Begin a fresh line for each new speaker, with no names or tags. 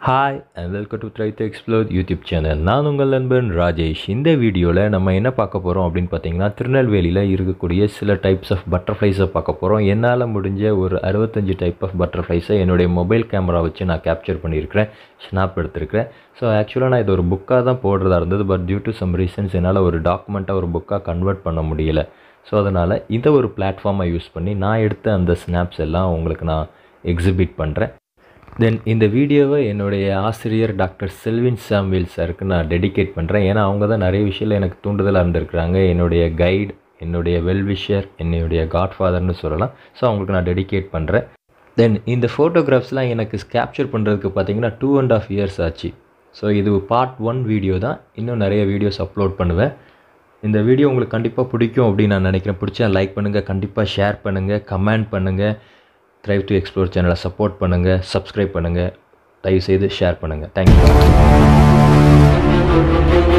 hi and welcome to thrive to explore YouTube channel நான் உங்கள் நண்பன் ராஜேஷ் இந்த வீடியோவில் நம்ம என்ன பார்க்க போகிறோம் அப்படின்னு பார்த்தீங்கன்னா திருநெல்வேலியில் இருக்கக்கூடிய சில டைப்ஸ் ஆஃப் பட்டர்ஃப்ளைஸை பார்க்க போகிறோம் என்னால் முடிஞ்ச ஒரு அறுபத்தஞ்சு டைப் ஆஃப் பட்டர்ஃப்ளைஸை என்னுடைய மொபைல் கேமரா வச்சு நான் கேப்சர் பண்ணியிருக்கிறேன் ஸ்னாப் எடுத்திருக்கிறேன் ஸோ ஆக்சுவலாக நான் இது ஒரு புக்காக தான் போடுறதா இருந்தது but due to some reasons என்னால் ஒரு டாக்குமெண்ட்டாக ஒரு புக்காக கன்வெர்ட் பண்ண முடியல ஸோ அதனால் இதை ஒரு பிளாட்ஃபார்மை யூஸ் பண்ணி நான் எடுத்த அந்த ஸ்னாப்ஸ் எல்லாம் உங்களுக்கு நான் எக்ஸிபிட் பண்ணுறேன் தென் இந்த வீடியோவை என்னுடைய ஆசிரியர் டாக்டர் செல்வின் சாம்வேல் சாருக்கு நான் டெடிகேட் பண்ணுறேன் ஏன்னா அவங்க தான் நிறைய விஷயத்தில் எனக்கு தூண்டுதலாக இருந்திருக்கிறாங்க என்னுடைய கைடு என்னுடைய வெல்விஷர் என்னுடைய காட்ஃபாதர்னு சொல்லலாம் ஸோ அவங்களுக்கு நான் டெடிகேட் பண்ணுறேன் தென் இந்த ஃபோட்டோகிராஃப்ஸ்லாம் எனக்கு கேப்சர் பண்ணுறதுக்கு பார்த்தீங்கன்னா டூ அண்ட் ஆஃப் இயர்ஸ் ஆச்சு ஸோ இது பார்ட் ஒன் வீடியோ தான் இன்னும் நிறைய வீடியோஸ் அப்லோட் பண்ணுவேன் இந்த வீடியோ உங்களுக்கு கண்டிப்பாக பிடிக்கும் அப்படின்னு நான் நினைக்கிறேன் பிடிச்சா லைக் பண்ணுங்கள் கண்டிப்பாக ஷேர் பண்ணுங்கள் கமெண்ட் பண்ணுங்கள் த்ரைவ் டு எக்ஸ்ப்ளோர் சேனலை சப்போர்ட் பண்ணுங்கள் சப்ஸ்கிரைப் பண்ணுங்கள் தயவுசெய்து ஷேர் பண்ணுங்கள் தேங்க்யூ